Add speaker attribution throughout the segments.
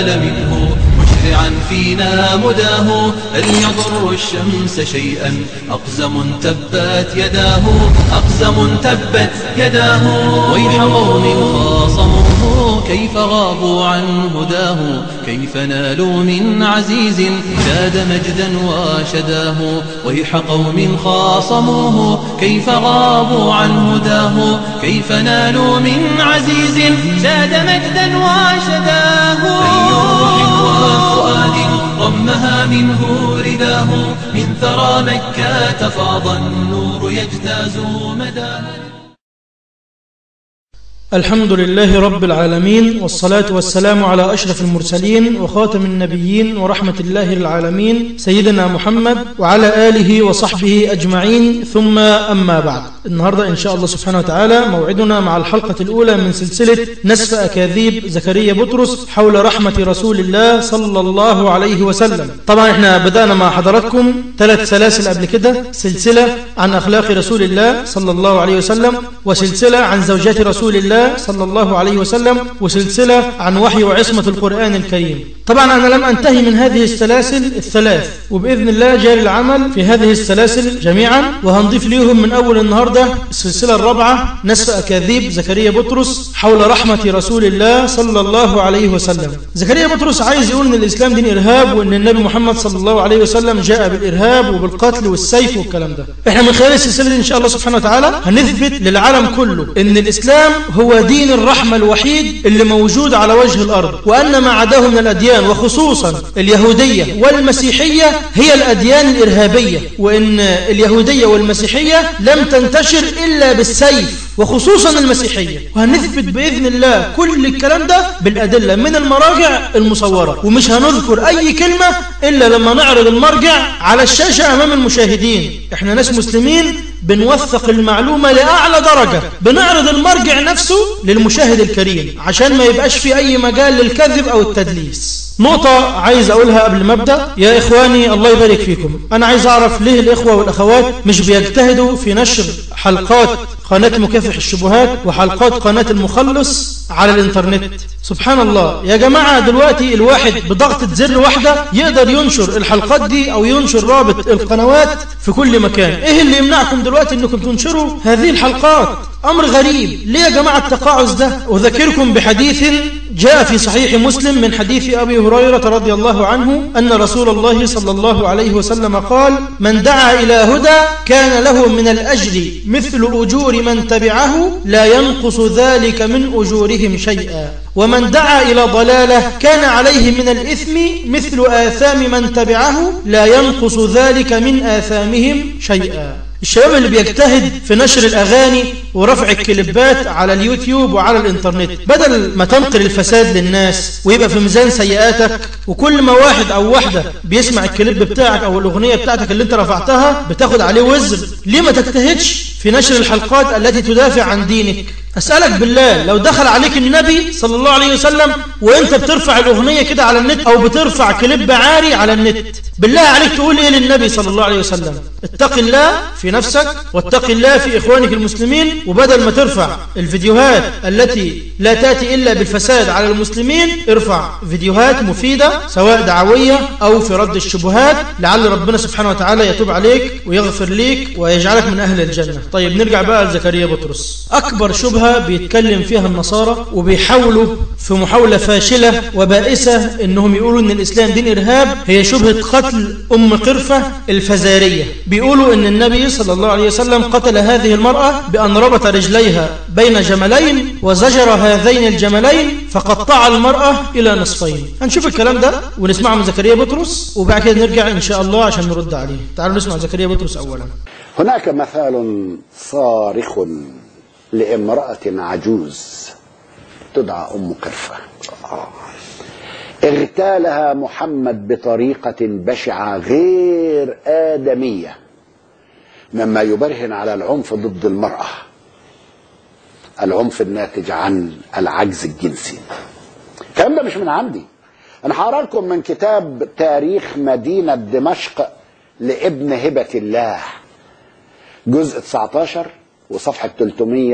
Speaker 1: نال منه مشرعا فينا مداه هل يضر الشمس شيئا أقزم تبت يداه أقزم تبت يداه ويح قوم خاصموه كيف غابوا عن هداه كيف نالوا من عزيز زاد مجدا وشداه ويح قوم خاصموه كيف غابوا عن هداه كيف نالوا من عزيز زاد مجدا وشداه أي روح وفؤاد ضمها منه رداه من ثرى مكة فاض النور يجتاز مداه
Speaker 2: الحمد لله رب العالمين والصلاة والسلام على أشرف المرسلين وخاتم النبيين ورحمة الله للعالمين سيدنا محمد وعلى آله وصحبه أجمعين ثم أما بعد النهاردة إن شاء الله سبحانه وتعالى موعدنا مع الحلقة الأولى من سلسلة نسف أكاذيب زكريا بطرس حول رحمة رسول الله صلى الله عليه وسلم طبعا احنا بدأنا مع حضراتكم ثلاث سلاسل قبل كده سلسلة عن أخلاق رسول الله صلى الله عليه وسلم وسلسلة عن زوجات رسول الله صلى الله عليه وسلم وسلسلة عن وحي وعصمة القرآن الكريم طبعا أنا لم أنتهي من هذه السلاسل الثلاث وبإذن الله جاري العمل في هذه السلاسل جميعا وهنضيف ليهم من أول النهاردة السلسلة الرابعة نسف أكاذيب زكريا بطرس حول رحمة رسول الله صلى الله عليه وسلم زكريا بطرس عايز يقول أن الإسلام دين إرهاب وأن النبي محمد صلى الله عليه وسلم جاء بالإرهاب وبالقتل والسيف والكلام ده احنا من خلال السلسلة دي إن شاء الله سبحانه وتعالى هنثبت للعالم كله أن الإسلام هو دين الرحمة الوحيد اللي موجود على وجه الأرض وأن ما عداه من الأديان وخصوصا اليهودية والمسيحية هي الأديان الإرهابية وأن اليهودية والمسيحية لم تنتشر إلا بالسيف وخصوصا المسيحية وهنثبت بإذن الله كل الكلام ده بالأدلة من المراجع المصورة ومش هنذكر أي كلمة إلا لما نعرض المرجع على الشاشة أمام المشاهدين احنا ناس مسلمين بنوثق المعلومة لأعلى درجة بنعرض المرجع نفسه للمشاهد الكريم عشان ما يبقاش في أي مجال للكذب أو التدليس نقطة عايز أقولها قبل ما أبدأ يا إخواني الله يبارك فيكم أنا عايز أعرف ليه الإخوة والأخوات مش بيجتهدوا في نشر حلقات قناة مكافح الشبهات وحلقات قناة المخلص على الانترنت سبحان الله يا جماعة دلوقتي الواحد بضغطة زر واحدة يقدر ينشر الحلقات دي أو ينشر رابط القنوات في كل مكان إيه اللي يمنعكم دلوقتي أنكم تنشروا هذه الحلقات أمر غريب ليه يا جماعة التقاعس ده أذكركم بحديث جاء في صحيح مسلم من حديث أبي هريرة رضي الله عنه أن رسول الله صلى الله عليه وسلم قال من دعا إلى هدى كان له من الأجر مثل أجور من تبعه لا ينقص ذلك من أجورهم شيئا ومن دعا إلى ضلالة كان عليه من الإثم مثل آثام من تبعه لا ينقص ذلك من آثامهم شيئا الشباب اللي بيجتهد في نشر الأغاني ورفع الكليبات على اليوتيوب وعلى الانترنت بدل ما تنقل الفساد للناس ويبقى في ميزان سيئاتك وكل ما واحد أو واحدة بيسمع الكليب بتاعك أو الأغنية بتاعتك اللي انت رفعتها بتاخد عليه وزر ليه ما تجتهدش في نشر الحلقات التي تدافع عن دينك أسألك بالله لو دخل عليك النبي صلى الله عليه وسلم وانت بترفع الأغنية كده على النت أو بترفع كليب عاري على النت بالله عليك تقول إيه للنبي صلى الله عليه وسلم اتق الله في نفسك واتق الله في إخوانك المسلمين وبدل ما ترفع الفيديوهات التي لا تأتي إلا بالفساد على المسلمين ارفع فيديوهات مفيدة سواء دعوية أو في رد الشبهات لعل ربنا سبحانه وتعالى يتوب عليك ويغفر ليك ويجعلك من أهل الجنة طيب نرجع بقى لزكريا بطرس أكبر شبهة بيتكلم فيها النصارى وبيحاولوا في محاولة فاشلة وبائسة إنهم يقولوا إن الإسلام دين إرهاب هي شبهة قتل أم قرفة الفزارية بيقولوا إن النبي صلى الله عليه وسلم قتل هذه المرأة بأن ربط رجليها بين جملين وزجر هذين الجملين فقطع المرأة إلى نصفين هنشوف الكلام ده ونسمعه من زكريا بطرس وبعد كده نرجع إن شاء الله عشان نرد عليه تعالوا نسمع زكريا بطرس أولا
Speaker 3: هناك مثال صارخ لامرأة عجوز تدعى أم قرفة اغتالها محمد بطريقة بشعة غير آدمية مما يبرهن على العنف ضد المرأة العنف الناتج عن العجز الجنسي الكلام ده مش من عندي انا هقرا لكم من كتاب تاريخ مدينة دمشق لابن هبة الله جزء 19 وصفحة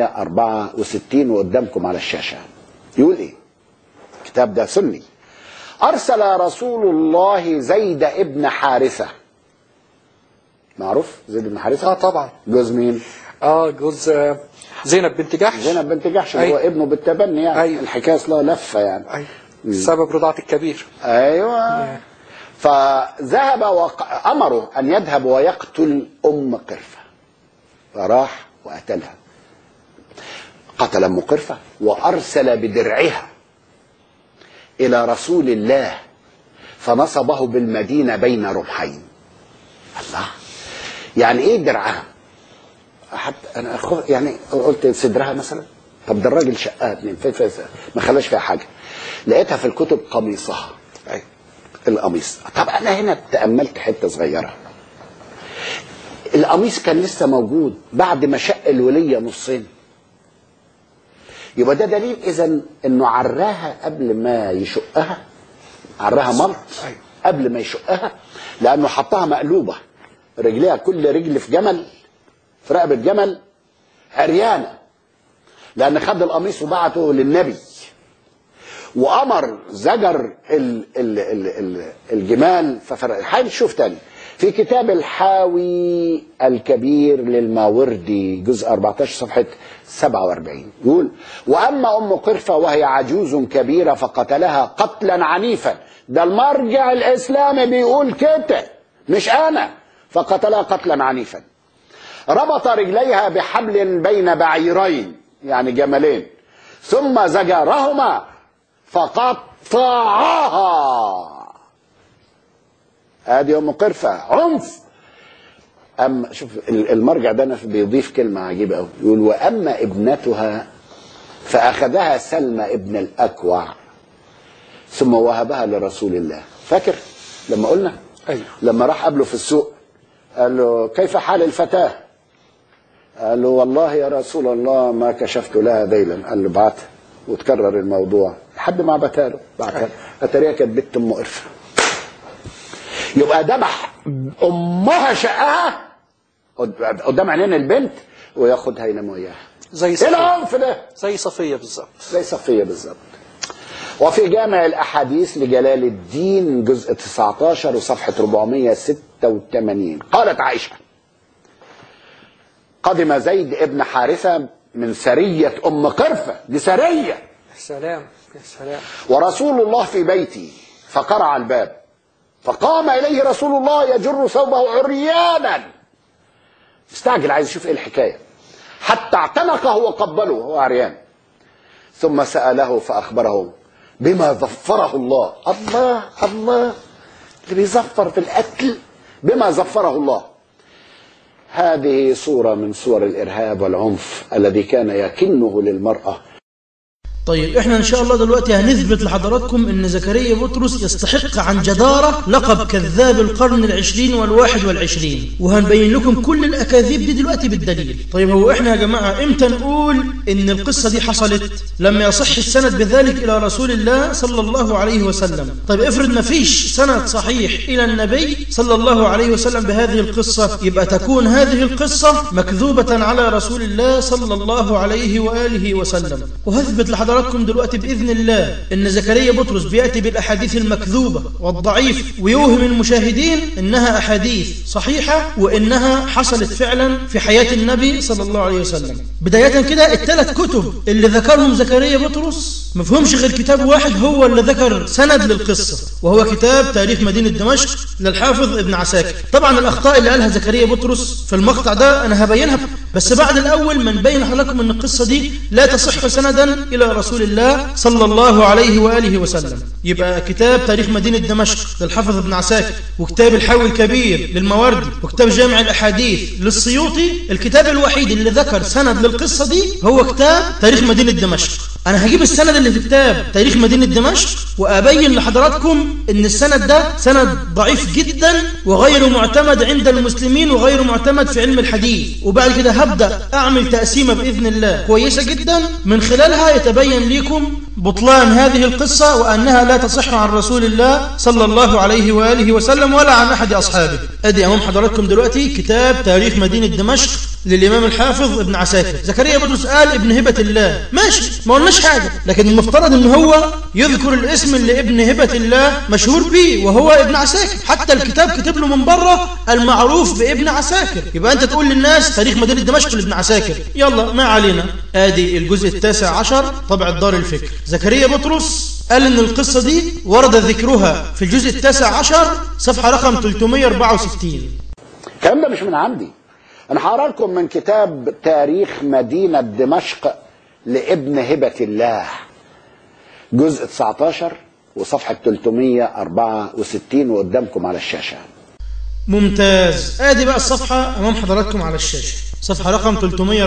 Speaker 3: 364 وقدامكم على الشاشة يقول ايه الكتاب ده سني أرسل رسول الله زيد ابن حارثة معروف زيد بن حارثة
Speaker 4: اه طبعا
Speaker 3: جوز مين
Speaker 4: اه جوز آه، زينب بنت جحش
Speaker 3: زينب بنت جحش اللي هو
Speaker 4: أيوة.
Speaker 3: ابنه بالتبني يعني
Speaker 4: أيوة.
Speaker 3: الحكاية اصلها لفة يعني
Speaker 4: ايوه سبب رضاعة الكبير
Speaker 3: ايوه فذهب وامره ان يذهب ويقتل ام قرفه فراح وقتلها قتل ام قرفه وارسل بدرعها الى رسول الله فنصبه بالمدينه بين رمحين الله يعني ايه درعها حتى انا أخو- يعني قلت صدرها مثلا طب ده الراجل شقها اتنين في في ما خلاش فيها حاجه لقيتها في الكتب قميصها
Speaker 4: ايوه
Speaker 3: القميص طب انا هنا تاملت حته صغيره القميص كان لسه موجود بعد ما شق الوليه نصين يبقى ده دليل اذا انه عراها قبل ما يشقها عراها ملط
Speaker 4: أيوة.
Speaker 3: قبل ما يشقها لانه حطها مقلوبه رجليها كل رجل في جمل في رقبه جمل عريانه لان خد القميص وبعته للنبي وامر زجر ال ال ال ال الجمال ففرق حاول شوف تاني في كتاب الحاوي الكبير للماوردي جزء 14 صفحة 47 يقول وأما أم قرفة وهي عجوز كبيرة فقتلها قتلا عنيفا ده المرجع الإسلامي بيقول كده مش أنا فقتلها قتلا عنيفا ربط رجليها بحبل بين بعيرين يعني جملين ثم زجرهما فقطعها ادي ام قرفه عنف اما شوف ال- المرجع ده أنا بيضيف كلمه عجيبه قوي يقول واما ابنتها فاخذها سلمى ابن الاكوع ثم وهبها لرسول الله فاكر لما قلنا
Speaker 4: ايوه
Speaker 3: لما راح قابله في السوق قال له كيف حال الفتاة قال له والله يا رسول الله ما كشفت لها ذيلا قال له بعتها وتكرر الموضوع لحد ما بعتها له بعتها اتاريها كانت بنت ام قرفه يبقى ذبح امها شقها قد- قدام عينين البنت وياخدها ينام وياها
Speaker 4: زي
Speaker 3: ايه
Speaker 4: صفية
Speaker 3: العنف ده
Speaker 4: زي صفية بالظبط
Speaker 3: زي صفية بالظبط وفي جامع الأحاديث لجلال الدين جزء 19 وصفحة 486 قالت عائشة قدم زيد ابن حارثة من سرية أم قرفة دي سرية
Speaker 4: يا سلام يا سلام
Speaker 3: ورسول الله في بيتي فقرع الباب فقام إليه رسول الله يجر ثوبه عريانا استعجل عايز يشوف ايه الحكاية حتى اعتنقه وقبله وهو عريان ثم سأله فأخبره بما ظفره الله الله الله اللي بيظفر في القتل بما ظفره الله هذه صورة من صور الإرهاب والعنف الذي كان يكنه للمرأة
Speaker 2: طيب احنا ان شاء الله دلوقتي هنثبت لحضراتكم ان زكريا بطرس يستحق عن جدارة لقب كذاب القرن العشرين والواحد والعشرين وهنبين لكم كل الاكاذيب دي دلوقتي بالدليل طيب هو احنا يا جماعة امتى نقول ان القصة دي حصلت لما يصح السند بذلك الى رسول الله صلى الله عليه وسلم طيب افرض ما فيش سند صحيح الى النبي صلى الله عليه وسلم بهذه القصة يبقى تكون هذه القصة مكذوبة على رسول الله صلى الله عليه وآله وسلم وهثبت لحضراتكم دلوقتي بإذن الله إن زكريا بطرس بيأتي بالأحاديث المكذوبة والضعيف ويوهم المشاهدين إنها أحاديث صحيحة وإنها حصلت فعلا في حياة النبي صلى الله عليه وسلم بداية كده الثلاث كتب اللي ذكرهم زكريا بطرس مفهومش غير كتاب واحد هو اللي ذكر سند للقصة وهو كتاب تاريخ مدينة دمشق للحافظ ابن عساكر طبعا الأخطاء اللي قالها زكريا بطرس في المقطع ده أنا هبينها بس بعد الأول ما نبين لكم أن القصة دي لا تصح سندا إلى رسول الله صلى الله عليه وآله وسلم يبقى كتاب تاريخ مدينة دمشق للحافظ ابن عساكر وكتاب الحاوي الكبير للمواردي وكتاب جامع الأحاديث للسيوطي الكتاب الوحيد اللي ذكر سند للقصة دي هو كتاب تاريخ مدينة دمشق أنا هجيب السند اللي في كتاب تاريخ مدينة دمشق وأبين لحضراتكم أن السند ده سند ضعيف جدا وغير معتمد عند المسلمين وغير معتمد في علم الحديث وبعد كده هبدأ أعمل تقسيمة بإذن الله كويسة جدا من خلالها يتبين لكم بطلان هذه القصة وأنها لا تصح عن رسول الله صلى الله عليه وآله وسلم ولا عن أحد أصحابه أدي أمام حضراتكم دلوقتي كتاب تاريخ مدينة دمشق للإمام الحافظ ابن عساكر زكريا بطرس قال ابن هبة الله ماشي ما قلناش حاجة لكن المفترض ان هو يذكر الاسم اللي ابن هبة الله مشهور به وهو ابن عساكر حتى الكتاب كتب له من بره المعروف بابن عساكر يبقى انت تقول للناس تاريخ مدينة دمشق لابن عساكر يلا ما علينا ادي الجزء التاسع عشر طبع دار الفكر زكريا بطرس قال ان القصة دي ورد ذكرها في الجزء التاسع عشر صفحة رقم 364
Speaker 3: الكلام ده مش من عندي انا هقرا لكم من كتاب تاريخ مدينه دمشق لابن هبه الله جزء 19 وصفحه 364 وقدامكم على الشاشه
Speaker 2: ممتاز ادي بقى الصفحة امام حضراتكم على الشاشة صفحة رقم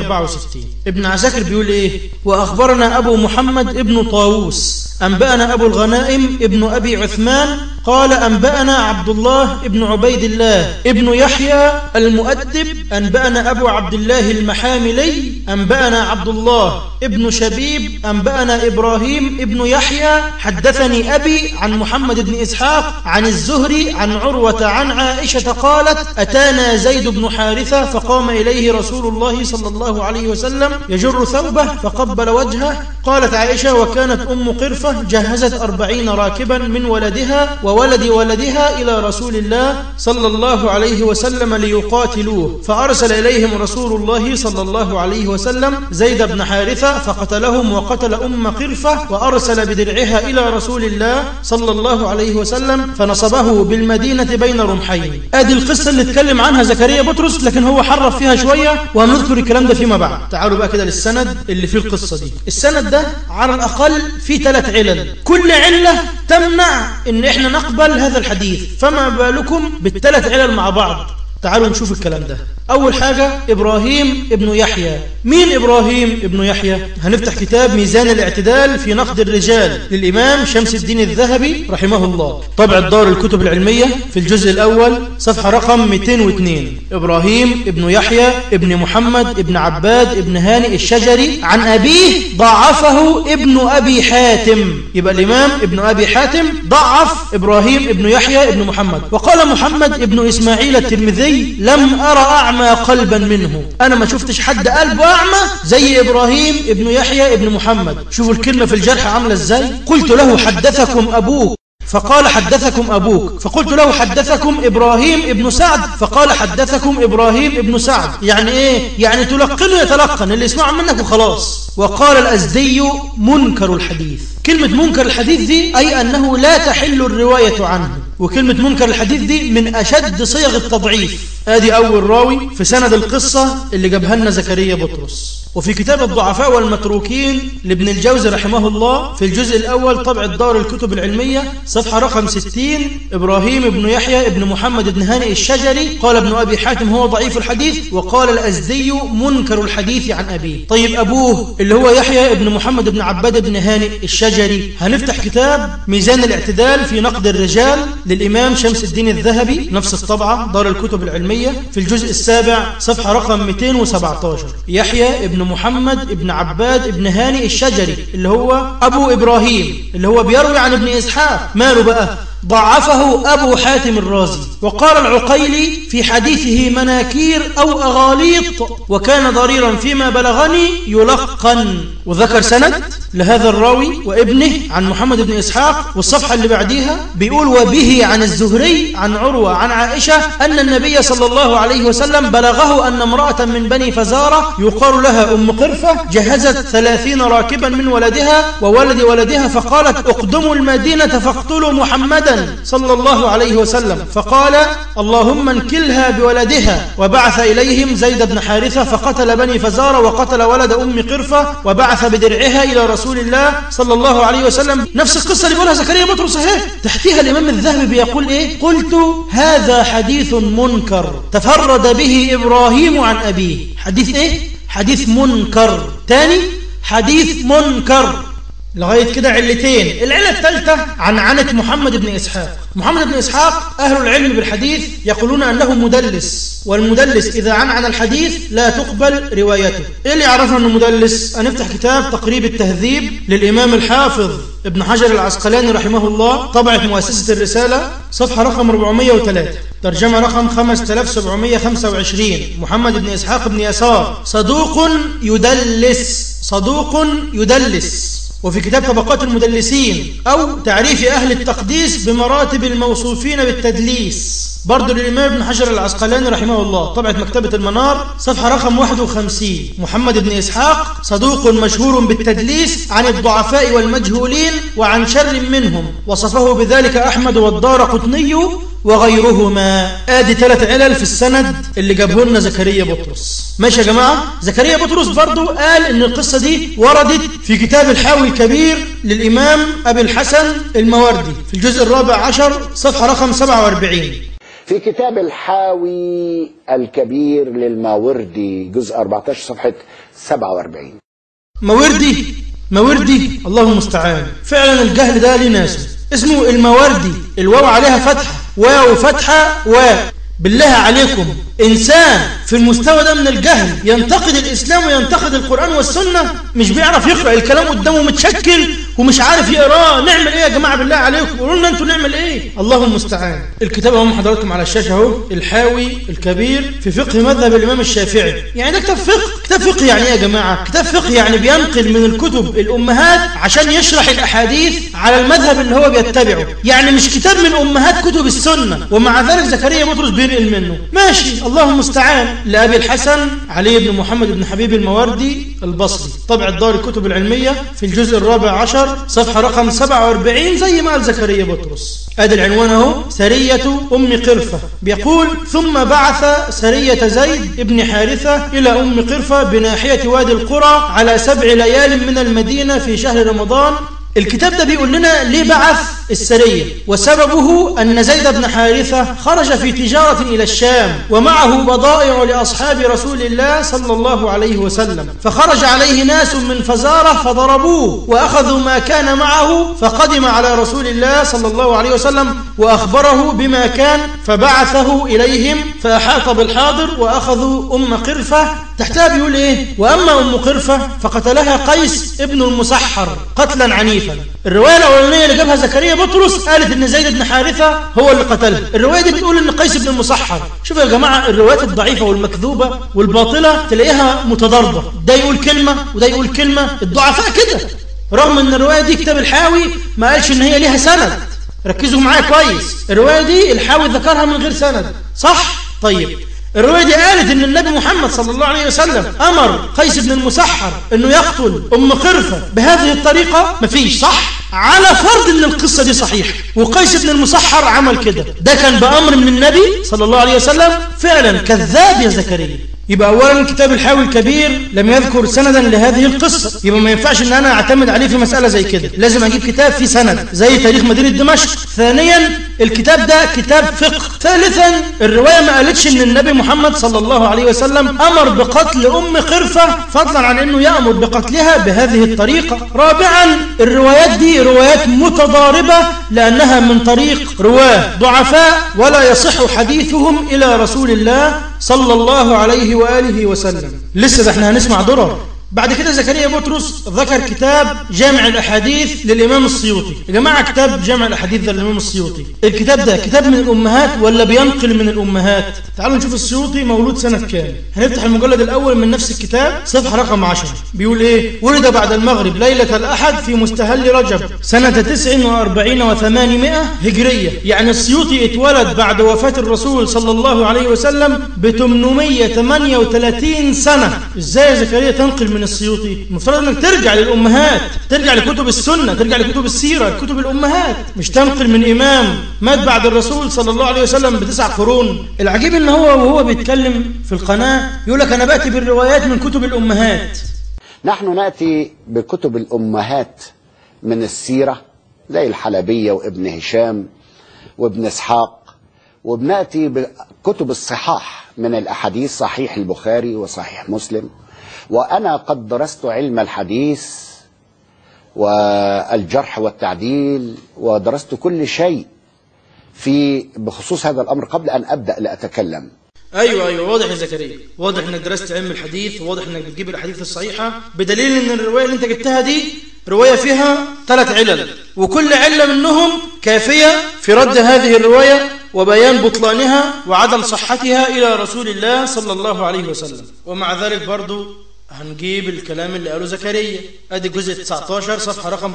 Speaker 2: 364 ابن عساكر بيقول ايه واخبرنا ابو محمد ابن طاووس انبأنا ابو الغنائم ابن ابي عثمان قال انبأنا عبد الله ابن عبيد الله ابن يحيى المؤدب انبأنا ابو عبد الله المحاملي انبأنا عبد الله ابن شبيب انبأنا ابراهيم ابن يحيى حدثني ابي عن محمد بن اسحاق عن الزهري عن عروة عن عائشة قالت اتانا زيد بن حارثة فقام اليه رسول الله صلى الله عليه وسلم يجر ثوبه فقبل وجهه قالت عائشة وكانت ام قرفة جهزت أربعين راكبا من ولدها وولد ولدها إلى رسول الله صلى الله عليه وسلم ليقاتلوه فأرسل إليهم رسول الله صلى الله عليه وسلم زيد بن حارثة فقتلهم وقتل أم قرفة وأرسل بدرعها إلى رسول الله صلى الله عليه وسلم فنصبه بالمدينة بين رمحين ادي القصة اللي اتكلم عنها زكريا بطرس لكن هو حرف فيها شوية وهنذكر الكلام ده فيما بعد تعالوا بقى كده للسند اللي فيه القصة دي السند ده على الأقل فيه ثلاث علل كل علة تمنع ان احنا نقبل هذا الحديث فما بالكم بالثلاث علل مع بعض تعالوا نشوف الكلام ده أول حاجة إبراهيم ابن يحيى مين إبراهيم ابن يحيى هنفتح كتاب ميزان الاعتدال في نقد الرجال للإمام شمس الدين الذهبي رحمه الله طبع الدار الكتب العلمية في الجزء الأول صفحة رقم 202 إبراهيم ابن يحيى ابن محمد ابن عباد ابن هاني الشجري عن أبيه ضعفه ابن أبي حاتم يبقى الإمام ابن أبي حاتم ضعف إبراهيم ابن يحيى ابن محمد وقال محمد ابن إسماعيل الترمذي لم أرى أعمى قلبا منه أنا ما شفتش حد قلبه أعمى زي إبراهيم ابن يحيى ابن محمد شوفوا الكلمة في الجرح عاملة إزاي قلت له حدثكم أبوك فقال حدثكم أبوك فقلت له حدثكم إبراهيم ابن سعد فقال حدثكم إبراهيم ابن سعد يعني إيه؟ يعني تلقنه يتلقن اللي يسمعه منك وخلاص وقال الأزدي منكر الحديث كلمة منكر الحديث دي أي أنه لا تحل الرواية عنه وكلمة منكر الحديث دي من أشد صيغ التضعيف ادي أول راوي في سند القصة اللي جابها لنا زكريا بطرس وفي كتاب الضعفاء والمتروكين لابن الجوزي رحمه الله في الجزء الأول طبع الدار الكتب العلمية صفحة رقم 60 إبراهيم بن يحيى بن محمد بن هانئ الشجري قال ابن أبي حاتم هو ضعيف الحديث وقال الأزدي منكر الحديث عن أبيه طيب أبوه اللي هو يحيى بن محمد بن عباد بن هانئ الشجري هنفتح كتاب ميزان الاعتدال في نقد الرجال للإمام شمس الدين الذهبي نفس الطبعة دار الكتب العلمية في الجزء السابع صفحة رقم 217 يحيى ابن محمد ابن عباد ابن هاني الشجري اللي هو أبو إبراهيم اللي هو بيروي عن ابن إسحاق ماله بقى ضعفه أبو حاتم الرازي وقال العقيلي في حديثه مناكير أو أغاليط وكان ضريرا فيما بلغني يلقن وذكر سند لهذا الراوي وابنه عن محمد بن إسحاق والصفحة اللي بعديها بيقول وبه عن الزهري عن عروة عن عائشة أن النبي صلى الله عليه وسلم بلغه أن امرأة من بني فزارة يقال لها أم قرفة جهزت ثلاثين راكبا من ولدها وولد ولدها فقالت اقدموا المدينة فاقتلوا محمدا صلى الله عليه وسلم فقال اللهم انكلها بولدها وبعث إليهم زيد بن حارثة فقتل بني فزارة وقتل ولد أم قرفة وبعث بدرعها إلى رسول الله صلى الله عليه وسلم نفس القصة اللي بيقولها زكريا بطرس اهي تحتيها الإمام الذهبي بيقول إيه قلت هذا حديث منكر تفرد به إبراهيم عن أبيه حديث إيه حديث منكر تاني حديث منكر لغاية كده علتين العلة الثالثة عن عنة محمد بن إسحاق محمد بن إسحاق أهل العلم بالحديث يقولون أنه مدلس والمدلس إذا عن عن الحديث لا تقبل روايته إيه اللي يعرفنا أنه مدلس هنفتح كتاب تقريب التهذيب للإمام الحافظ ابن حجر العسقلاني رحمه الله طبعة مؤسسة الرسالة صفحة رقم 403 ترجمة رقم 5725 محمد بن إسحاق بن يسار صدوق يدلس صدوق يدلس وفي كتاب طبقات المدلسين أو تعريف أهل التقديس بمراتب الموصوفين بالتدليس برضو للإمام ابن حجر العسقلاني رحمه الله طبعة مكتبة المنار صفحة رقم 51 محمد بن إسحاق صدوق مشهور بالتدليس عن الضعفاء والمجهولين وعن شر منهم وصفه بذلك أحمد والدار قطني وغيرهما ادي ثلاث علل في السند اللي جابه لنا زكريا بطرس ماشي يا جماعه زكريا بطرس برضو قال ان القصه دي وردت في كتاب الحاوي الكبير للامام ابي الحسن الموردي في الجزء الرابع عشر صفحه رقم 47
Speaker 3: في كتاب الحاوي الكبير للماوردي جزء 14 صفحة 47
Speaker 2: موردي موردي الله المستعان فعلا الجهل ده ليه ناس اسمه الموردي الواو عليها فتحه واو فتحه و بالله عليكم إنسان في المستوى ده من الجهل ينتقد الإسلام وينتقد القرآن والسنة مش بيعرف يقرأ الكلام قدامه متشكل ومش عارف يقراه نعمل إيه يا جماعة بالله عليكم قولوا لنا أنتوا نعمل إيه الله المستعان الكتاب اهو حضراتكم على الشاشة اهو الحاوي الكبير في فقه مذهب الإمام الشافعي يعني ده كتاب فقه كتاب فقه يعني إيه يا جماعة كتاب فقه يعني بينقل من الكتب الأمهات عشان يشرح الأحاديث على المذهب اللي هو بيتبعه يعني مش كتاب من أمهات كتب السنة ومع ذلك زكريا بطرس بينقل منه ماشي الله المستعان لأبي الحسن علي بن محمد بن حبيب الموردي البصري طبع دار الكتب العلمية في الجزء الرابع عشر صفحة رقم 47 زي ما قال زكريا بطرس ادي العنوان اهو سرية أم قرفة بيقول ثم بعث سرية زيد بن حارثة إلى أم قرفة بناحية وادي القرى على سبع ليال من المدينة في شهر رمضان الكتاب ده بيقول لنا ليه بعث السرية وسببه أن زيد بن حارثة خرج في تجارة إلى الشام ومعه بضائع لأصحاب رسول الله صلى الله عليه وسلم فخرج عليه ناس من فزارة فضربوه وأخذوا ما كان معه فقدم على رسول الله صلى الله عليه وسلم وأخبره بما كان فبعثه إليهم فأحاط بالحاضر وأخذوا أم قرفة تحتها بيقول إيه وأما أم قرفة فقتلها قيس ابن المسحر قتلا عنيفا الرواية الأولانية اللي جابها زكريا بطرس قالت إن زيد بن حارثة هو اللي قتله الرواية دي بتقول إن قيس بن المسحر شوفوا يا جماعة الروايات الضعيفة والمكذوبة والباطلة تلاقيها متضاربة ده يقول كلمة وده يقول كلمة الضعفاء كده رغم إن الرواية دي كتاب الحاوي ما قالش إن هي ليها سند ركزوا معايا كويس الرواية دي الحاوي ذكرها من غير سند صح؟ طيب الرواية دي قالت ان النبي محمد صلى الله عليه وسلم امر قيس بن المسحر انه يقتل ام قرفة بهذه الطريقة مفيش صح على فرض ان القصة دي صحيحة وقيس بن المسحر عمل كده ده كان بامر من النبي صلى الله عليه وسلم فعلا كذاب يا زكريا يبقى اولا كتاب الحاوي الكبير لم يذكر سندا لهذه القصة يبقى ما ينفعش ان انا اعتمد عليه في مسألة زي كده لازم اجيب كتاب فيه سند زي تاريخ مدينة دمشق ثانيا الكتاب ده كتاب فقه ثالثا الرواية ما قالتش ان النبي محمد صلى الله عليه وسلم امر بقتل ام قرفة فضلا عن انه يأمر بقتلها بهذه الطريقة رابعا الروايات دي روايات متضاربة لانها من طريق رواه ضعفاء ولا يصح حديثهم الى رسول الله صلى الله عليه وآله وسلم لسه ده احنا هنسمع درر بعد كده زكريا بطرس ذكر كتاب جامع الأحاديث للإمام السيوطي يا جماعة كتاب جامع الأحاديث ده للإمام السيوطي الكتاب ده كتاب من الأمهات ولا بينقل من الأمهات تعالوا نشوف السيوطي مولود سنة كام هنفتح المجلد الأول من نفس الكتاب صفحة رقم 10 بيقول إيه ولد بعد المغرب ليلة الأحد في مستهل رجب سنة 49 و800 هجرية يعني السيوطي اتولد بعد وفاة الرسول صلى الله عليه وسلم ب 838 سنة ازاي يا زكريا تنقل من السيوطي المفترض انك ترجع للامهات ترجع لكتب السنه ترجع لكتب السيره كتب الامهات مش تنقل من امام مات بعد الرسول صلى الله عليه وسلم بتسع قرون العجيب ان هو وهو بيتكلم في القناه يقول لك انا باتي بالروايات من كتب الامهات
Speaker 3: نحن نأتي بكتب الأمهات من السيرة زي الحلبية وابن هشام وابن إسحاق وبنأتي بكتب الصحاح من الأحاديث صحيح البخاري وصحيح مسلم وأنا قد درست علم الحديث والجرح والتعديل ودرست كل شيء في بخصوص هذا الأمر قبل أن أبدأ لأتكلم
Speaker 2: ايوه ايوه واضح يا زكريا واضح انك درست علم الحديث وواضح انك بتجيب الاحاديث الصحيحه بدليل ان الروايه اللي انت جبتها دي روايه فيها ثلاث علل وكل عله منهم كافيه في رد هذه الروايه وبيان بطلانها وعدم صحتها إلى رسول الله صلى الله عليه وسلم ومع ذلك برضو هنجيب الكلام اللي قاله زكريا ادي الجزء 19 صفحه رقم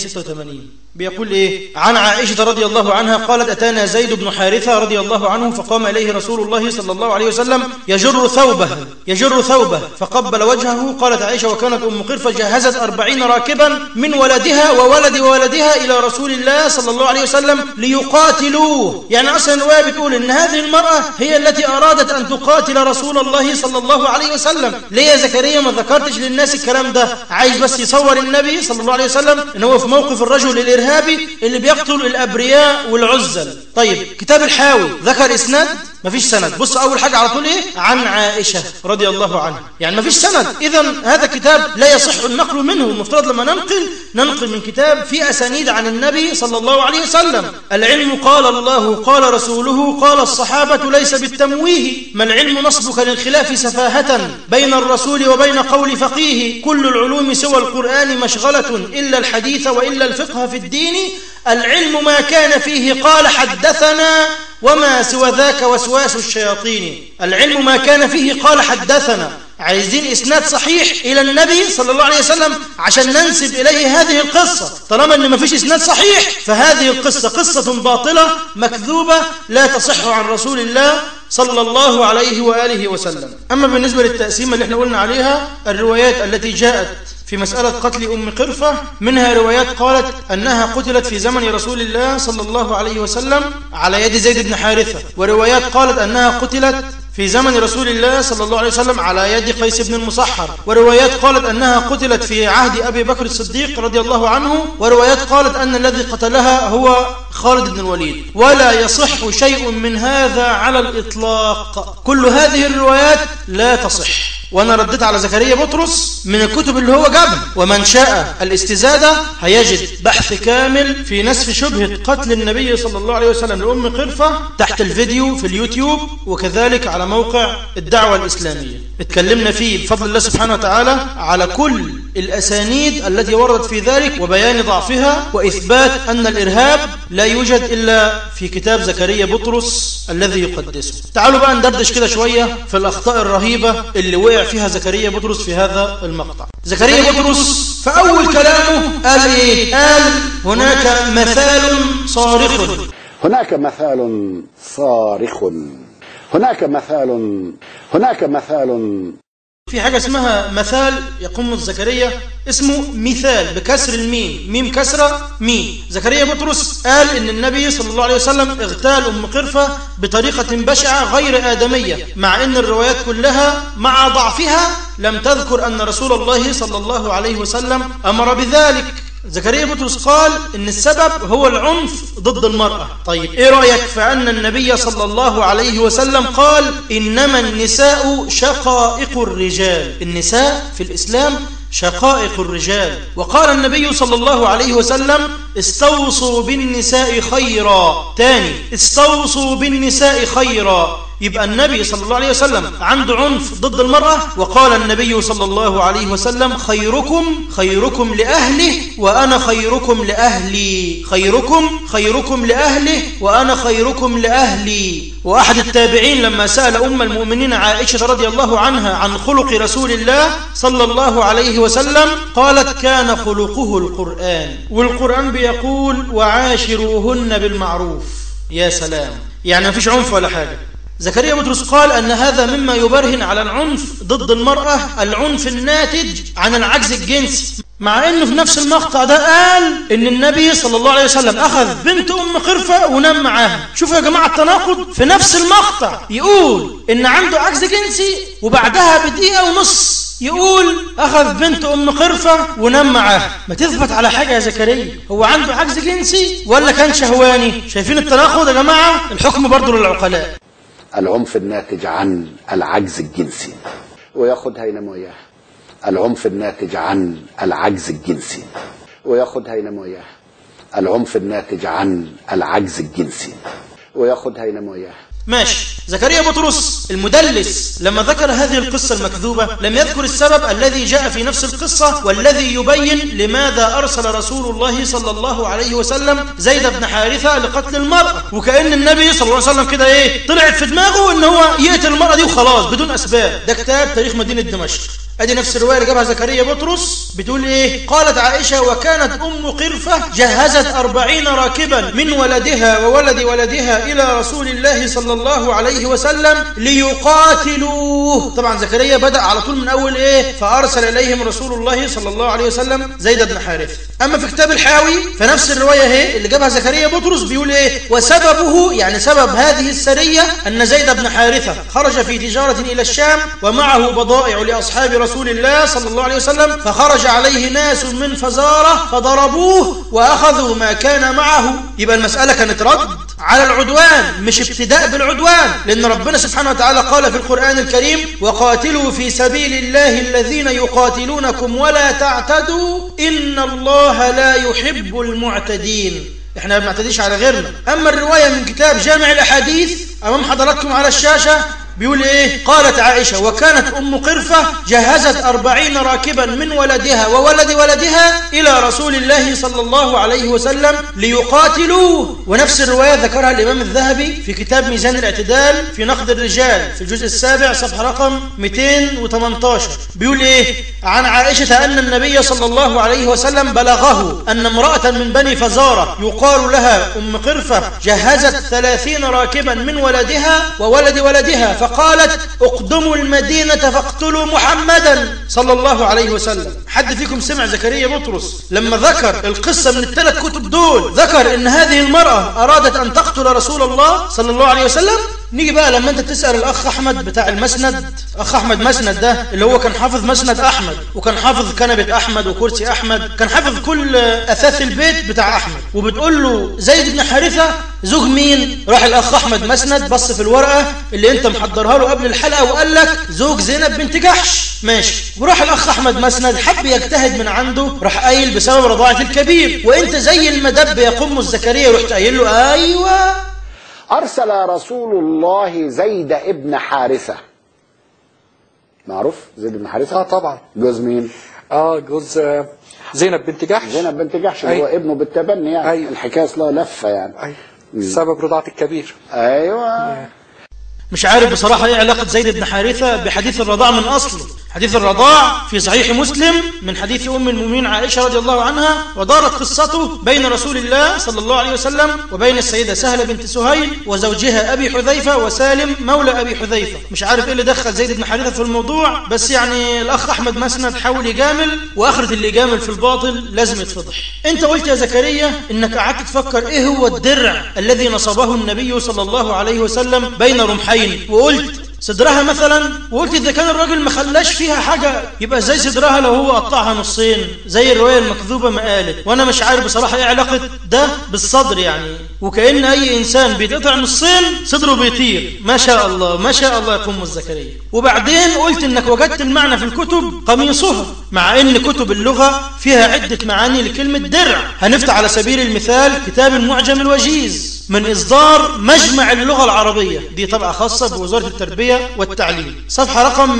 Speaker 2: 486 بيقول ايه عن عائشه رضي الله عنها قالت اتانا زيد بن حارثه رضي الله عنه فقام اليه رسول الله صلى الله عليه وسلم يجر ثوبه يجر ثوبه فقبل وجهه قالت عائشه وكانت ام قرفه جهزت أربعين راكبا من ولدها وولد ولدها الى رسول الله صلى الله عليه وسلم ليقاتلوه يعني اصلا الروايه بتقول ان هذه المراه هي التي ارادت ان تقاتل رسول الله صلى الله عليه وسلم ليه يا زكريا ما ذكرتش للناس الكلام ده عايز بس يصور النبي صلى الله عليه وسلم ان هو في موقف الرجل الارهابي اللي بيقتل الابرياء والعزل طيب كتاب الحاوي ذكر اسناد مفيش سند بص اول حاجه على طول ايه عن عائشه رضي الله عنها يعني مفيش سند اذا هذا كتاب لا يصح النقل منه المفترض لما ننقل ننقل من كتاب في اسانيد عن النبي صلى الله عليه وسلم العلم قال الله قال رسوله قال الصحابه ليس بالتمويه ما العلم نصبك للخلاف سفاهه بين الرسول وبين قول فقيه كل العلوم سوى القران مشغله الا الحديث والا الفقه في الدين العلم ما كان فيه قال حدثنا وما سوى ذاك وسواس الشياطين العلم ما كان فيه قال حدثنا عايزين إسناد صحيح إلى النبي صلى الله عليه وسلم عشان ننسب إليه هذه القصة طالما أن ما فيش إسناد صحيح فهذه القصة قصة باطلة مكذوبة لا تصح عن رسول الله صلى الله عليه وآله وسلم أما بالنسبة للتقسيمة اللي احنا قلنا عليها الروايات التي جاءت في مسألة قتل أم قرفة منها روايات قالت أنها قتلت في زمن رسول الله صلى الله عليه وسلم على يد زيد بن حارثة وروايات قالت أنها قتلت في زمن رسول الله صلى الله عليه وسلم على يد قيس بن المصحر وروايات قالت أنها قتلت في عهد أبي بكر الصديق رضي الله عنه وروايات قالت أن الذي قتلها هو خالد بن الوليد ولا يصح شيء من هذا على الإطلاق كل هذه الروايات لا تصح وانا رديت على زكريا بطرس من الكتب اللي هو جابها ومن شاء الاستزادة هيجد بحث كامل في نسف شبهة قتل النبي صلى الله عليه وسلم لأم قرفة تحت الفيديو في اليوتيوب وكذلك على موقع الدعوة الإسلامية اتكلمنا فيه بفضل الله سبحانه وتعالى على كل الأسانيد التي وردت في ذلك وبيان ضعفها وإثبات أن الإرهاب لا يوجد إلا في كتاب زكريا بطرس الذي يقدسه تعالوا بقى ندردش كده شوية في الأخطاء الرهيبة اللي وقع فيها زكريا بطرس في هذا المقطع زكريا بطرس فأول كلامه قال إيه قال هناك مثال صارخ
Speaker 3: هناك مثال صارخ هناك مثال هناك مثال
Speaker 2: في حاجة اسمها مثال يقوم زكريا اسمه مثال بكسر الميم ميم كسرة ميم زكريا بطرس قال ان النبي صلى الله عليه وسلم اغتال ام قرفة بطريقة بشعة غير آدمية مع ان الروايات كلها مع ضعفها لم تذكر ان رسول الله صلى الله عليه وسلم امر بذلك زكريا بطرس قال ان السبب هو العنف ضد المرأة طيب ايه رأيك فأن النبي صلى الله عليه وسلم قال انما النساء شقائق الرجال النساء في الاسلام شقائق الرجال وقال النبي صلى الله عليه وسلم استوصوا بالنساء خيرا تاني استوصوا بالنساء خيرا يبقى النبي صلى الله عليه وسلم عنده عنف ضد المرأة وقال النبي صلى الله عليه وسلم خيركم خيركم لأهله وأنا خيركم لأهلي خيركم خيركم لأهله وأنا خيركم لأهلي وأحد التابعين لما سأل أم المؤمنين عائشة رضي الله عنها عن خلق رسول الله صلى الله عليه وسلم قالت كان خلقه القرآن والقرآن بيقول وعاشروهن بالمعروف يا سلام يعني ما فيش عنف ولا حاجة زكريا بطرس قال أن هذا مما يبرهن على العنف ضد المرأة العنف الناتج عن العجز الجنسي مع أنه في نفس المقطع ده قال أن النبي صلى الله عليه وسلم أخذ بنت أم قرفة ونام معاها شوفوا يا جماعة التناقض في نفس المقطع يقول أن عنده عجز جنسي وبعدها بدقيقة ونص يقول أخذ بنت أم قرفة ونام معاها ما تثبت على حاجة يا زكريا هو عنده عجز جنسي ولا كان شهواني شايفين التناقض يا جماعة الحكم برضه للعقلاء
Speaker 3: العنف الناتج عن العجز الجنسي وياخدها ينام وياها العنف الناتج عن العجز الجنسي وياخدها ينام وياها العنف الناتج عن العجز الجنسي وياخدها ينام وياها
Speaker 2: ماشي زكريا بطرس المدلس لما ذكر هذه القصة المكذوبة لم يذكر السبب الذي جاء في نفس القصة والذي يبين لماذا أرسل رسول الله صلى الله عليه وسلم زيد بن حارثة لقتل المرأة وكأن النبي صلى الله عليه وسلم كده ايه طلعت في دماغه ان هو يقتل المرأة دي وخلاص بدون أسباب ده كتاب تاريخ مدينة دمشق ادي نفس الروايه اللي جابها زكريا بطرس بتقول ايه قالت عائشه وكانت ام قرفه جهزت أربعين راكبا من ولدها وولد ولدها الى رسول الله صلى الله عليه وسلم ليقاتلوه طبعا زكريا بدا على طول من اول ايه فارسل اليهم رسول الله صلى الله عليه وسلم زيد بن حارثه اما في كتاب الحاوي فنفس الروايه اهي اللي جابها زكريا بطرس بيقول ايه وسببه يعني سبب هذه السريه ان زيد بن حارثه خرج في تجاره الى الشام ومعه بضائع لاصحاب رسول الله صلى الله عليه وسلم فخرج عليه ناس من فزارة فضربوه وأخذوا ما كان معه يبقى المسألة كانت رد على العدوان مش ابتداء بالعدوان لأن ربنا سبحانه وتعالى قال في القرآن الكريم وقاتلوا في سبيل الله الذين يقاتلونكم ولا تعتدوا إن الله لا يحب المعتدين احنا ما بنعتديش على غيرنا أما الرواية من كتاب جامع الأحاديث أمام حضراتكم على الشاشة بيقول ايه قالت عائشة وكانت ام قرفة جهزت أربعين راكبا من ولدها وولد ولدها الى رسول الله صلى الله عليه وسلم ليقاتلوه ونفس الرواية ذكرها الامام الذهبي في كتاب ميزان الاعتدال في نقد الرجال في الجزء السابع صفحة رقم 218 بيقول ايه عن عائشة ان النبي صلى الله عليه وسلم بلغه ان امرأة من بني فزارة يقال لها ام قرفة جهزت ثلاثين راكبا من ولدها وولد ولدها فقالت اقدموا المدينة فاقتلوا محمدا صلى الله عليه وسلم حد فيكم سمع زكريا بطرس لما ذكر القصة من الثلاث كتب دول ذكر ان هذه المرأة ارادت ان تقتل رسول الله صلى الله عليه وسلم نيجي بقى لما انت تسأل الاخ احمد بتاع المسند اخ احمد مسند ده اللي هو كان حافظ مسند احمد وكان حافظ كنبة احمد وكرسي احمد كان حافظ كل اثاث البيت بتاع احمد وبتقول له زيد بن حارثة زوج مين راح الاخ احمد مسند بص في الورقة اللي انت محضرها له قبل الحلقة وقال لك زوج زينب بنت جحش ماشي وراح الاخ احمد مسند حب يجتهد من عنده راح قايل بسبب رضاعة الكبير وانت زي المدب يقوم الزكريا رحت قايل له ايوه
Speaker 3: أرسل رسول الله زيد ابن حارثة معروف زيد بن
Speaker 4: اه
Speaker 3: حارثة
Speaker 4: طبعا
Speaker 3: جوز مين
Speaker 4: اه جوز آه، زينب بنت جحش
Speaker 3: زينب بنت جحش اللي هو
Speaker 4: أيوة.
Speaker 3: ابنه بالتبني يعني
Speaker 4: أيوة.
Speaker 3: الحكاية اصلها لفة يعني
Speaker 4: ايوه سبب رضاعة الكبير
Speaker 3: ايوه
Speaker 2: مش عارف بصراحة ايه علاقة زيد بن حارثة بحديث الرضاع من أصله حديث الرضاع في صحيح مسلم من حديث أم المؤمنين عائشة رضي الله عنها ودارت قصته بين رسول الله صلى الله عليه وسلم وبين السيدة سهلة بنت سهيل وزوجها أبي حذيفة وسالم مولى أبي حذيفة مش عارف ايه اللي دخل زيد بن حارثة في الموضوع بس يعني الأخ أحمد مسند حاول يجامل وآخرة اللي يجامل في الباطل لازم يتفضح انت قلت يا زكريا انك قعدت تفكر ايه هو الدرع الذي نصبه النبي صلى الله عليه وسلم بين رمحين وقلت صدرها مثلا وقلت اذا كان الراجل ما خلاش فيها حاجه يبقى ازاي صدرها لو هو قطعها نصين زي الروايه المكذوبه ما قالت وانا مش عارف بصراحه ايه علاقه ده بالصدر يعني وكأن اي انسان بيتقطع نصين صدره بيطير ما شاء الله ما شاء الله يقوم الزكريا وبعدين قلت انك وجدت المعنى في الكتب قميصها مع ان كتب اللغه فيها عده معاني لكلمه درع هنفتح على سبيل المثال كتاب المعجم الوجيز من إصدار مجمع اللغة العربية دي طبعة خاصة بوزارة التربية والتعليم صفحة رقم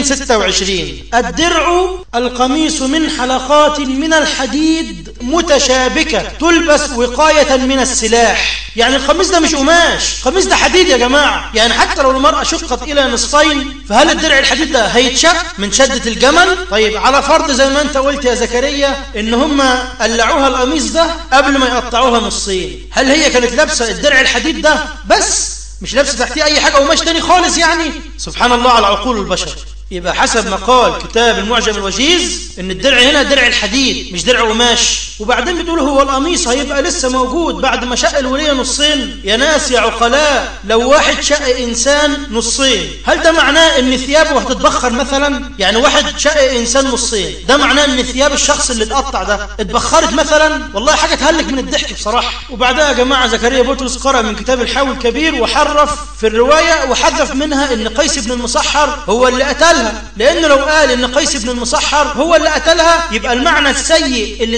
Speaker 2: 226 الدرع القميص من حلقات من الحديد متشابكة تلبس وقاية من السلاح يعني القميص ده مش قماش القميص ده حديد يا جماعة يعني حتى لو المرأة شقت إلى نصفين فهل الدرع الحديد ده هيتشق من شدة الجمل طيب على فرض زي ما انت قلت يا زكريا ان هم قلعوها القميص ده قبل ما يقطعوها نصين هل هي كانت لابسة الدرع الحديد ده بس مش لابسة تحتيه اي حاجة قماش تاني خالص يعني سبحان الله على عقول البشر يبقى حسب ما قال كتاب المعجم الوجيز ان الدرع هنا درع الحديد مش درع قماش وبعدين بتقول هو القميص هيبقى لسه موجود بعد ما شق الولية نصين يا ناس يا عقلاء لو واحد شق انسان نصين هل ده معناه ان ثيابه هتتبخر مثلا يعني واحد شق انسان نصين ده معناه ان ثياب الشخص اللي اتقطع ده اتبخرت مثلا والله حاجة تهلك من الضحك بصراحة وبعدها يا جماعة زكريا بطرس قرأ من كتاب الحاوي الكبير وحرف في الرواية وحذف منها ان قيس بن المصحر هو اللي قتلها لأنه لو قال إن قيس بن المصحر هو اللي قتلها يبقى المعنى السيء اللي زكريا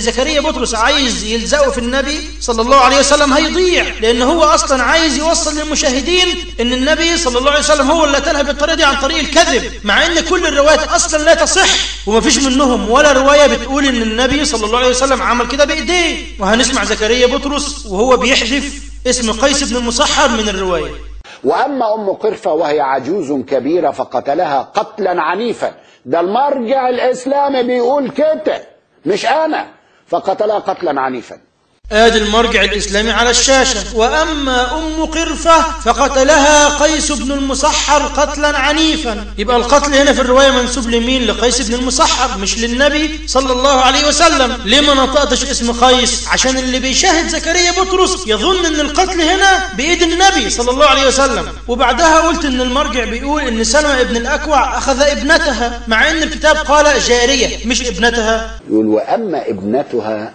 Speaker 2: بطرس عايز يلزقه في النبي صلى الله عليه وسلم هيضيع لأن هو أصلا عايز يوصل للمشاهدين أن النبي صلى الله عليه وسلم هو اللي قتلها بالطريقة دي عن طريق الكذب مع أن كل الروايات أصلا لا تصح ومفيش منهم ولا رواية بتقول أن النبي صلى الله عليه وسلم عمل كده بإيديه وهنسمع زكريا بطرس وهو بيحذف اسم قيس بن المصحر من الرواية
Speaker 3: واما ام قرفه وهي عجوز كبيره فقتلها قتلا عنيفا ده المرجع الاسلامي بيقول كده مش انا فقتلها قتلا عنيفا
Speaker 2: آدي المرجع الإسلامي على الشاشة وأما أم قرفة فقتلها قيس بن المصحر قتلا عنيفا يبقى القتل هنا في الرواية منسوب لمين لقيس بن المصحر مش للنبي صلى الله عليه وسلم ليه ما نطقتش اسم قيس عشان اللي بيشاهد زكريا بطرس يظن ان القتل هنا بإيد النبي صلى الله عليه وسلم وبعدها قلت ان المرجع بيقول ان سلمى ابن الأكوع أخذ ابنتها مع ان الكتاب قال جارية مش ابنتها
Speaker 3: يقول واما ابنتها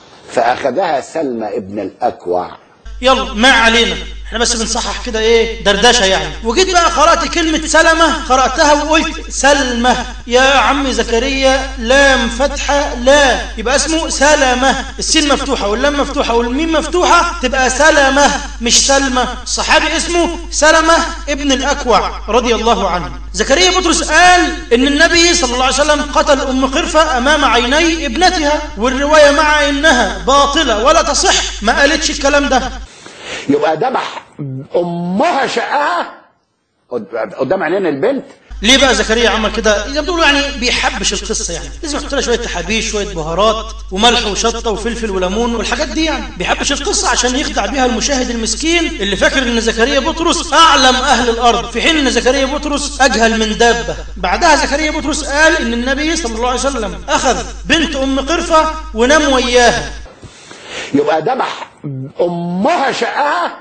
Speaker 3: فاخذها سلمى ابن الاكوع
Speaker 2: يلا ما علينا احنا بس بنصحح كده ايه دردشه يعني وجيت بقى قرات كلمه سلمه قراتها وقلت سلمه يا عم زكريا لام فتحه لا يبقى اسمه سلمه السين مفتوحه واللام مفتوحه والميم مفتوحه تبقى سلمه مش سلمه صحابي اسمه سلمه ابن الاكوع رضي الله عنه زكريا بطرس قال ان النبي صلى الله عليه وسلم قتل ام قرفه امام عيني ابنتها والروايه مع انها باطله ولا تصح ما قالتش الكلام ده
Speaker 3: يبقى ذبح امها شقها قد- قدام عينين البنت
Speaker 2: ليه بقى زكريا عمل كده زي ما بتقولوا يعني بيحبش القصه يعني لازم يحط لها شويه تحابيش شويه بهارات وملح وشطه وفلفل وليمون والحاجات دي يعني بيحبش القصه عشان يخدع بيها المشاهد المسكين اللي فاكر ان زكريا بطرس اعلم اهل الارض في حين ان زكريا بطرس اجهل من دابه بعدها زكريا بطرس قال ان النبي صلى الله عليه وسلم اخذ بنت ام قرفه ونام وياها
Speaker 3: يبقى ذبح امها شقها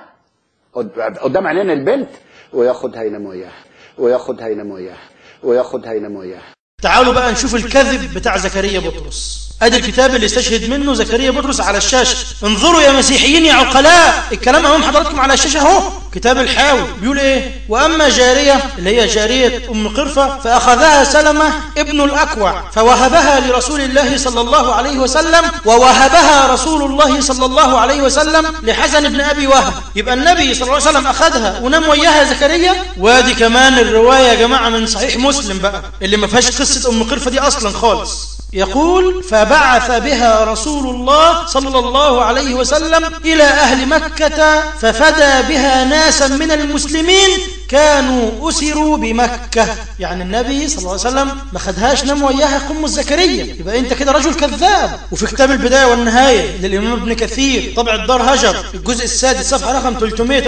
Speaker 3: قد- قدام عينين البنت وياخدها ينام وياها وياخدها ينام وياها وياخدها ينام وياها
Speaker 2: تعالوا بقى نشوف الكذب بتاع زكريا بطرس ادي الكتاب اللي استشهد منه زكريا بطرس على الشاشه انظروا يا مسيحيين يا عقلاء الكلام امام حضراتكم على الشاشه اهو كتاب الحاوي بيقول ايه واما جاريه اللي هي جاريه ام قرفه فاخذها سلمه ابن الاكوع فوهبها لرسول الله صلى الله عليه وسلم ووهبها رسول الله صلى الله عليه وسلم لحسن بن ابي وهب يبقى النبي صلى الله عليه وسلم اخذها ونام وياها زكريا وادي كمان الروايه يا جماعه من صحيح مسلم بقى اللي ما فيهاش قصه ام قرفه دي اصلا خالص يقول فبعث بها رسول الله صلى الله عليه وسلم إلى أهل مكة ففدى بها ناسا من المسلمين كانوا أسروا بمكة يعني النبي صلى الله عليه وسلم ما خدهاش نام وياها قم زكريا يبقى أنت كده رجل كذاب وفي كتاب البداية والنهاية للإمام ابن كثير طبع الدار هجر الجزء السادس صفحة رقم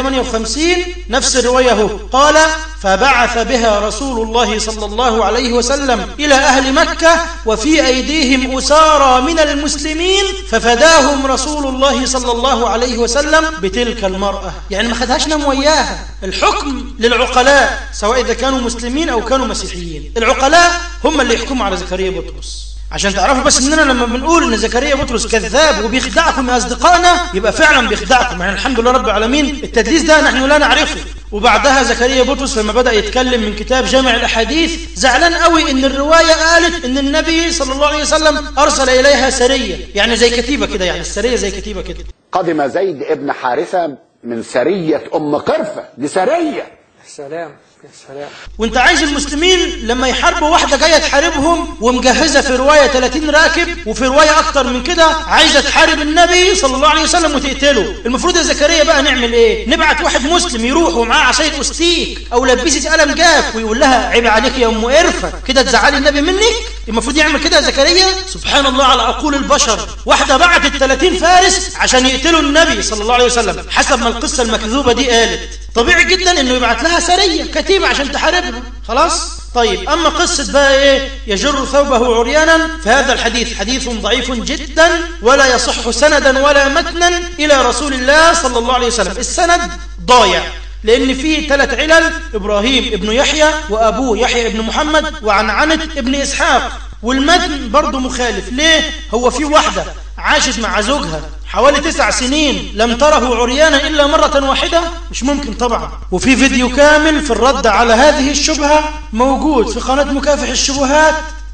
Speaker 2: 358 نفس الرواية هو قال فبعث بها رسول الله صلى الله عليه وسلم إلى أهل مكة وفي أيديهم أسارى من المسلمين ففداهم رسول الله صلى الله عليه وسلم بتلك المرأة يعني ما خدهاش نام وياها الحكم للعقلاء سواء إذا كانوا مسلمين أو كانوا مسيحيين العقلاء هم اللي يحكموا على زكريا بطرس عشان تعرفوا بس اننا لما بنقول ان زكريا بطرس كذاب وبيخدعكم يا اصدقائنا يبقى فعلا بيخدعكم يعني الحمد لله رب العالمين التدليس ده نحن لا نعرفه وبعدها زكريا بطرس لما بدا يتكلم من كتاب جامع الاحاديث زعلان قوي ان الروايه قالت ان النبي صلى الله عليه وسلم ارسل اليها سريه يعني زي كتيبه كده يعني السريه زي كتيبه كده
Speaker 3: قدم زيد ابن حارثة من سرية أم قرفة دي سرية
Speaker 4: سلام يا سلام
Speaker 2: وانت عايز المسلمين لما يحاربوا واحدة جاية تحاربهم ومجهزة في رواية 30 راكب وفي رواية اكتر من كده عايزة تحارب النبي صلى الله عليه وسلم وتقتله المفروض يا زكريا بقى نعمل ايه نبعت واحد مسلم يروح ومعاه عصاية استيك او لبسة قلم جاف ويقول لها عيب عليك يا ام قرفة كده تزعلي النبي منك المفروض يعمل كده يا زكريا سبحان الله على عقول البشر واحدة بعتت 30 فارس عشان يقتلوا النبي صلى الله عليه وسلم حسب ما القصة المكذوبة دي قالت طبيعي جدا انه يبعت لها سرية كتيبة عشان تحاربها خلاص طيب اما قصة بقى ايه يجر ثوبه عريانا فهذا الحديث حديث ضعيف جدا ولا يصح سندا ولا متنا الى رسول الله صلى الله عليه وسلم السند ضايع لأن فيه ثلاث علل إبراهيم ابن يحيى وأبوه يحيى ابن محمد وعن عنت ابن إسحاق والمتن برضه مخالف ليه؟ هو في واحدة عاشت مع زوجها حوالي تسع سنين لم تره عريانا إلا مرة واحدة مش ممكن طبعا وفي فيديو كامل في الرد على هذه الشبهة موجود في قناة مكافح الشبهات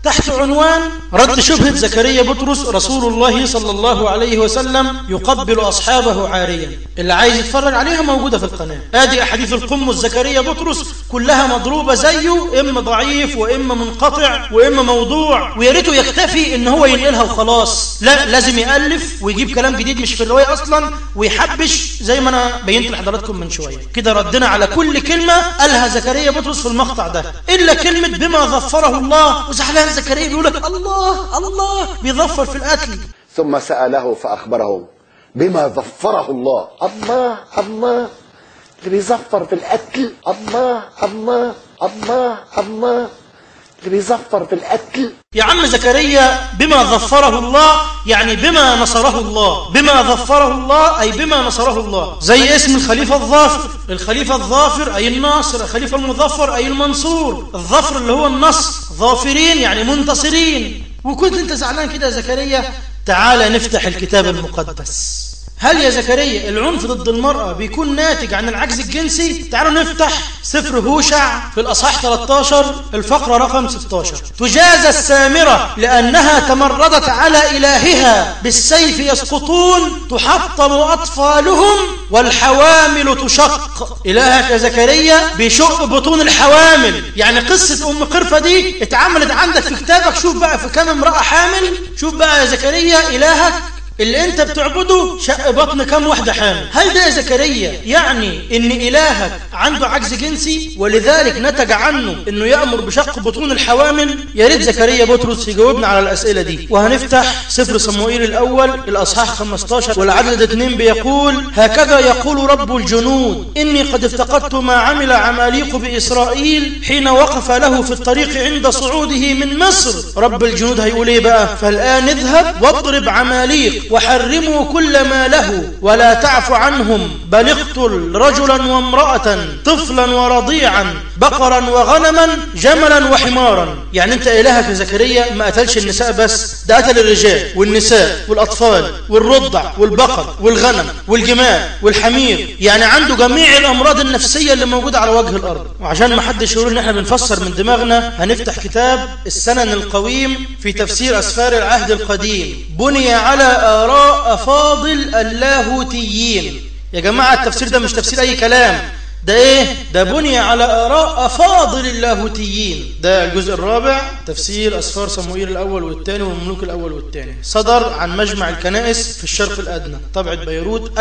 Speaker 2: تحت عنوان رد شبهة زكريا بطرس رسول الله صلى الله عليه وسلم يقبل أصحابه عاريا اللي عايز يتفرج عليها موجودة في القناة ادي أحاديث القمص زكريا بطرس كلها مضروبة زيه إما ضعيف وإما منقطع وإما موضوع ويا ريته يكتفي إن هو ينقلها وخلاص لا لازم يألف ويجيب كلام جديد مش في الرواية أصلا ويحبش زي ما أنا بينت لحضراتكم من شوية كده ردنا على كل كلمة قالها زكريا بطرس في المقطع ده إلا كلمة بما ظفره الله وزعلان زكريا بيقول لك الله الله بيظفر في القتل
Speaker 3: ثم سأله فأخبره بما ظفره الله الله الله اللي بيظفر في القتل الله الله الله الله اللي بيظفر في القتل
Speaker 2: يا عم زكريا بما ظفره الله يعني بما نصره الله بما ظفره الله أي بما نصره الله زي اسم الخليفة الظافر الخليفة الظافر أي الناصر الخليفة المظفر أي المنصور الظفر اللي هو النصر ظافرين يعني منتصرين وكنت انت زعلان كده يا زكريا تعال نفتح الكتاب المقدس هل يا زكريا العنف ضد المرأة بيكون ناتج عن العجز الجنسي؟ تعالوا نفتح سفر هوشع في الأصحاح 13 الفقرة رقم 16 تجازى السامرة لأنها تمردت على إلهها بالسيف يسقطون تحطم أطفالهم والحوامل تشق إلهك يا زكريا بيشق بطون الحوامل يعني قصة أم قرفة دي اتعملت عندك في كتابك شوف بقى في كم امرأة حامل شوف بقى يا زكريا إلهك اللي انت بتعبده شق بطن كم واحدة حامل هل ده يا زكريا يعني ان الهك عنده عجز جنسي ولذلك نتج عنه انه يأمر بشق بطون الحوامل يا ريت زكريا بطرس يجاوبنا على الاسئلة دي وهنفتح سفر صموئيل الاول الاصحاح 15 والعدد 2 بيقول هكذا يقول رب الجنود اني قد افتقدت ما عمل عماليق باسرائيل حين وقف له في الطريق عند صعوده من مصر رب الجنود هيقول ايه بقى فالان اذهب واضرب عماليق وحرموا كل ما له ولا تعف عنهم بل اقتل رجلا وامرأة طفلا ورضيعا بقرا وغنما جملا وحمارا يعني انت الهك يا زكريا ما قتلش النساء بس ده قتل الرجال والنساء والاطفال والرضع والبقر والغنم والجمال والحمير يعني عنده جميع الامراض النفسيه اللي موجوده على وجه الارض وعشان ما حدش يقول ان احنا بنفسر من دماغنا هنفتح كتاب السنن القويم في تفسير اسفار العهد القديم بني على آراء أفاضل اللاهوتيين يا جماعة التفسير ده مش تفسير أي كلام ده ايه ده بني على آراء أفاضل اللاهوتيين ده الجزء الرابع تفسير أسفار صموئيل الأول والثاني والملوك الأول والثاني صدر عن مجمع الكنائس في الشرق الأدنى طبعة بيروت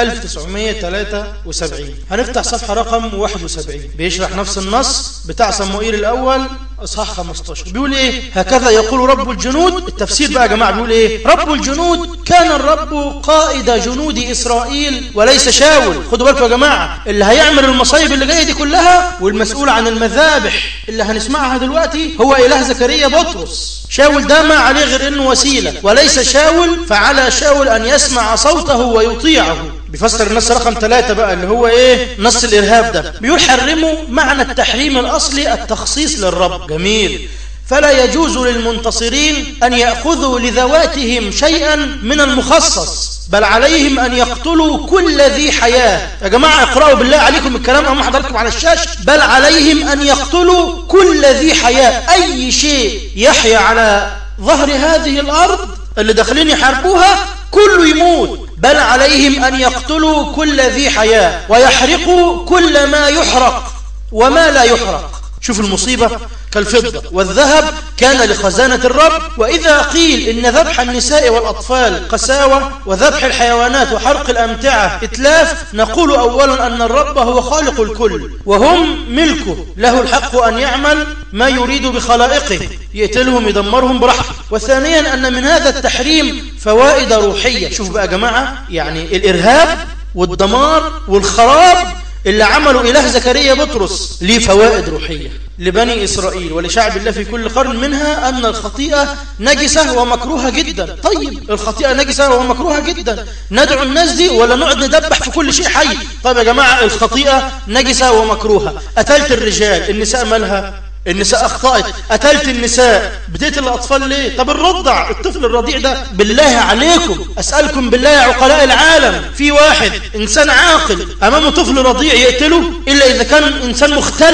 Speaker 2: 1973 هنفتح صفحة رقم 71 بيشرح نفس النص بتاع صموئيل الأول اصحاح 15 بيقول ايه هكذا يقول رب الجنود التفسير بقى يا جماعه بيقول ايه رب الجنود كان الرب قائد جنود اسرائيل وليس شاول خدوا بالكم يا جماعه اللي هيعمل المصايب اللي جايه دي كلها والمسؤول عن المذابح اللي هنسمعها دلوقتي هو اله زكريا بطرس شاول ده ما عليه غير انه وسيله وليس شاول فعلى شاول ان يسمع صوته ويطيعه بيفسر النص رقم ثلاثة بقى اللي هو ايه نص الارهاب ده بيقول حرموا معنى التحريم الاصلي التخصيص للرب جميل فلا يجوز للمنتصرين ان ياخذوا لذواتهم شيئا من المخصص بل عليهم ان يقتلوا كل ذي حياه يا جماعه اقراوا بالله عليكم الكلام امام حضراتكم على الشاشه بل عليهم ان يقتلوا كل ذي حياه اي شيء يحيا على ظهر هذه الارض اللي داخلين يحاربوها كله يموت بل عليهم أن يقتلوا كل ذي حياة ويحرقوا كل ما يحرق وما لا يحرق شوف المصيبة كالفضة والذهب كان لخزانة الرب وإذا قيل إن ذبح النساء والأطفال قساوة وذبح الحيوانات وحرق الأمتعة إتلاف نقول أولا أن الرب هو خالق الكل وهم ملكه له الحق أن يعمل ما يريد بخلائقه يقتلهم يدمرهم براحته وثانيا أن من هذا التحريم فوائد روحية شوف بقى يا جماعة يعني الإرهاب والدمار والخراب اللي عمله إله زكريا بطرس ليه فوائد روحية لبني إسرائيل ولشعب الله في كل قرن منها أن الخطيئة نجسة ومكروهة جدا طيب الخطيئة نجسة ومكروهة جدا ندعو الناس دي ولا نقعد ندبح في كل شيء حي طيب يا جماعة الخطيئة نجسة ومكروهة قتلت الرجال النساء مالها النساء أخطأت قتلت النساء بتقتل الأطفال ليه طب الرضع الطفل الرضيع ده بالله عليكم أسألكم بالله يا عقلاء العالم في واحد إنسان عاقل أمامه طفل رضيع يقتله إلا إذا كان إنسان مختل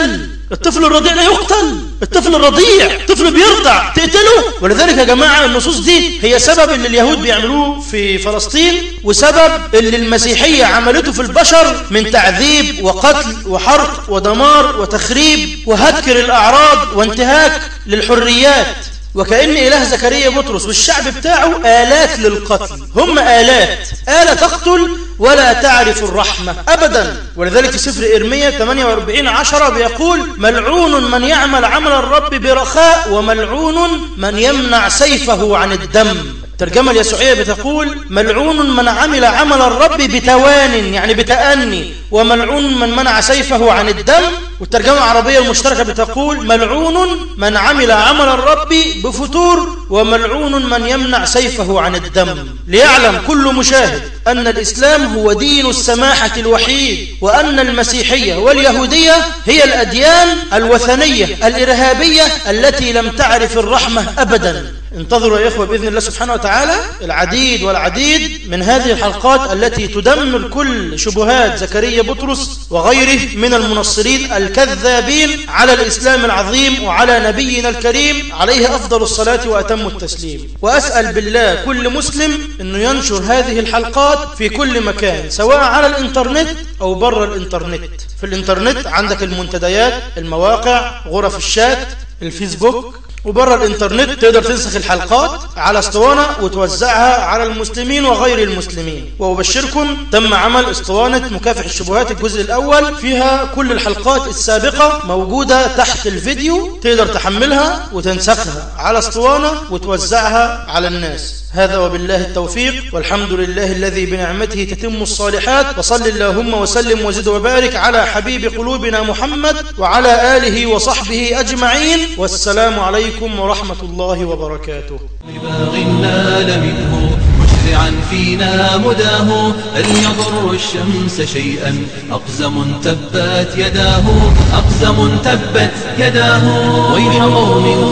Speaker 2: الطفل الرضيع لا يقتل الطفل الرضيع طفل بيرضع تقتله ولذلك يا جماعة النصوص دي هي سبب اللي اليهود بيعملوه في فلسطين وسبب اللي المسيحية عملته في البشر من تعذيب وقتل وحرق ودمار وتخريب وهتكر الأعراض وانتهاك للحريات وكأن إله زكريا بطرس والشعب بتاعه آلات للقتل هم آلات آلة تقتل ولا تعرف الرحمة أبدا ولذلك في سفر إرمية 48 عشرة بيقول ملعون من يعمل عمل الرب برخاء وملعون من يمنع سيفه عن الدم الترجمة اليسوعية بتقول ملعون من عمل عمل الرب بتوان يعني بتأني وملعون من منع سيفه عن الدم والترجمة العربية المشتركة بتقول ملعون من عمل عمل الرب بفتور وملعون من يمنع سيفه عن الدم ليعلم كل مشاهد أن الإسلام هو دين السماحة الوحيد وأن المسيحية واليهودية هي الأديان الوثنية الإرهابية التي لم تعرف الرحمة أبدا انتظروا يا إخوة بإذن الله سبحانه وتعالى العديد والعديد من هذه الحلقات التي تدمر كل شبهات زكريا بطرس وغيره من المنصرين الكذابين على الإسلام العظيم وعلى نبينا الكريم عليه أفضل الصلاة وأتم التسليم وأسأل بالله كل مسلم أنه ينشر هذه الحلقات في كل مكان سواء على الإنترنت أو بره الإنترنت في الإنترنت عندك المنتديات المواقع غرف الشات الفيسبوك وبره الانترنت تقدر تنسخ الحلقات على اسطوانة وتوزعها على المسلمين وغير المسلمين وأبشركم تم عمل اسطوانة مكافح الشبهات الجزء الأول فيها كل الحلقات السابقة موجودة تحت الفيديو تقدر تحملها وتنسخها على اسطوانة وتوزعها على الناس هذا وبالله التوفيق والحمد لله الذي بنعمته تتم الصالحات وصل اللهم وسلم وزد وبارك على حبيب قلوبنا محمد وعلى آله وصحبه أجمعين والسلام عليكم ورحمة الله وبركاته
Speaker 1: بباغ نال منه مشرعا فينا مداه هل يضر الشمس شيئا أقزم تبت يداه أقزم تبت يداه ويح قوم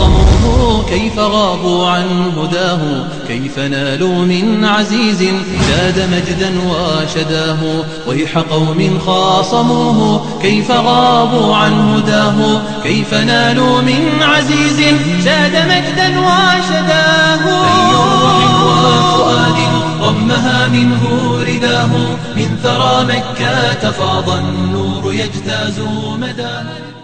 Speaker 1: خاصموه كيف غابوا عن هداه كيف نالوا من عزيز زاد مجدا وشداه ويح قوم خاصموه كيف غابوا عن هداه كيف نالوا من عزيز زاد مجدا وشداه أي روح وفؤاد ضمها منه رداه من ثرى مكة فاض النور يجتاز مداها